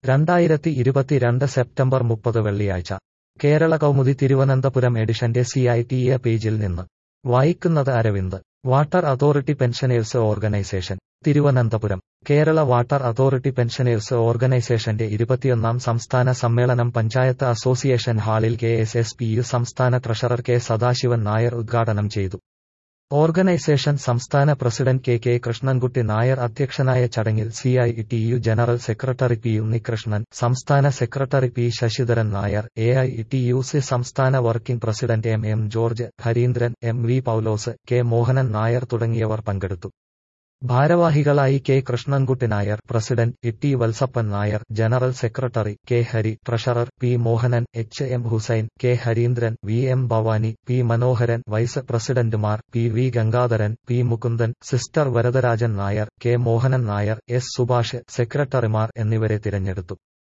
രണ്ടായിരത്തി ഇരുപത്തിരണ്ട് സെപ്റ്റംബർ മുപ്പത് വെള്ളിയാഴ്ച കേരള കൗമുദി തിരുവനന്തപുരം എഡിഷന്റെ സി ഐ ടി എ പേജിൽ നിന്ന് വായിക്കുന്നത് Aravind water authority pensioners organisation Thiruvananthapuram Kerala water authority pensioners ഓർഗനൈസേഷന്റെ ഇരുപത്തിയൊന്നാം സംസ്ഥാന സമ്മേളനം പഞ്ചായത്ത് അസോസിയേഷൻ ഹാളിൽ K S S P U സംസ്ഥാന ട്രഷറർ കെ സദാശിവൻ നായർ ഉദ്ഘാടനം ചെയ്തു ഓർഗനൈസേഷൻ സംസ്ഥാന president K K Krishnankutty Nair അധ്യക്ഷനായ ചടങ്ങിൽ C I T U general secretary P Unnikrishnan സംസ്ഥാന secretary P Sasidharan Nair A I T U C സംസ്ഥാന working president M M George Harindran M V Paulose K Mohanan Nair തുടങ്ങിയവർ പങ്കെടുത്തു ഭാരവാഹികളായി K Krishnankutty Nair president E T Valsappan Nair general secretary K Hari treasurer P Mohanan H M Hussain K Harindran V M Bhavani P Manoharan vice പ്രസിഡന്റുമാർ P V Gangadharan P Mukundan sister Varadarajan Nair K Mohanan Nair S Subhash സെക്രട്ടറിമാർ എന്നിവരെ തിരഞ്ഞെടുത്തു